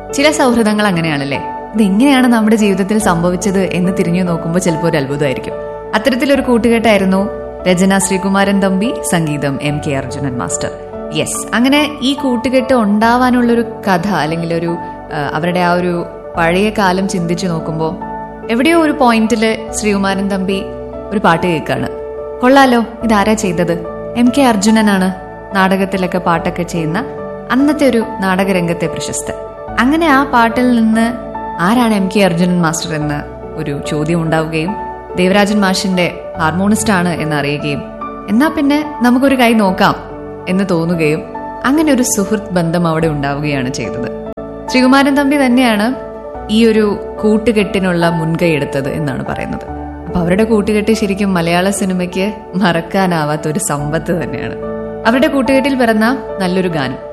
ചില സൗഹൃദങ്ങൾ അങ്ങനെയാണല്ലേ ഇതെങ്ങനെയാണ് നമ്മുടെ ജീവിതത്തിൽ സംഭവിച്ചത് എന്ന് തിരിഞ്ഞു നോക്കുമ്പോൾ ചിലപ്പോൾ ഒരു അത്ഭുതമായിരിക്കും അത്തരത്തിലൊരു കൂട്ടുകെട്ടായിരുന്നു രചന ശ്രീകുമാരൻ തമ്പി സംഗീതം M K Arjunan master yes അങ്ങനെ ഈ കൂട്ടുകെട്ട് ഉണ്ടാവാനുള്ളൊരു കഥ അല്ലെങ്കിൽ ഒരു ആ, അവരുടെ ആ ഒരു പഴയ കാലം ചിന്തിച്ചു നോക്കുമ്പോൾ എവിടെയോ ഒരു പോയിന്റില് ശ്രീകുമാരൻ തമ്പി ഒരു പാട്ട് കേൾക്കാണ് കൊള്ളാലോ ഇതാരാ ചെയ്തത് എം കെ അർജുനനാണ് നാടകത്തിലൊക്കെ പാട്ടൊക്കെ ചെയ്യുന്ന അന്നത്തെ ഒരു നാടകരംഗത്തെ പ്രശസ്തൻ അങ്ങനെ ആ പാട്ടിൽ നിന്ന് ആരാണ് എം കെ അർജുനൻ മാസ്റ്റർ എന്ന് ഒരു ചോദ്യം ഉണ്ടാവുകയും ദേവരാജൻ മാഷിന്റെ ഹാർമോണിസ്റ്റ് ആണ് എന്ന് അറിയുകയും എന്നാ പിന്നെ നമുക്കൊരു കൈ നോക്കാം എന്ന് തോന്നുകയും അങ്ങനെ ഒരു സുഹൃത്ത് ബന്ധം അവിടെ ഉണ്ടാവുകയാണ് ചെയ്തത് ശ്രീകുമാരൻ തമ്പി തന്നെയാണ് ഈ ഒരു കൂട്ടുകെട്ടിനുള്ള മുൻകൈ എടുത്തത് എന്നാണ് പറയുന്നത് അപ്പൊ അവരുടെ കൂട്ടുകെട്ട് ശരിക്കും മലയാള സിനിമയ്ക്ക് മറക്കാനാവാത്ത ഒരു സമ്പത്ത് തന്നെയാണ് അവരുടെ കൂട്ടുകെട്ടിൽ പിറന്ന നല്ലൊരു ഗാനം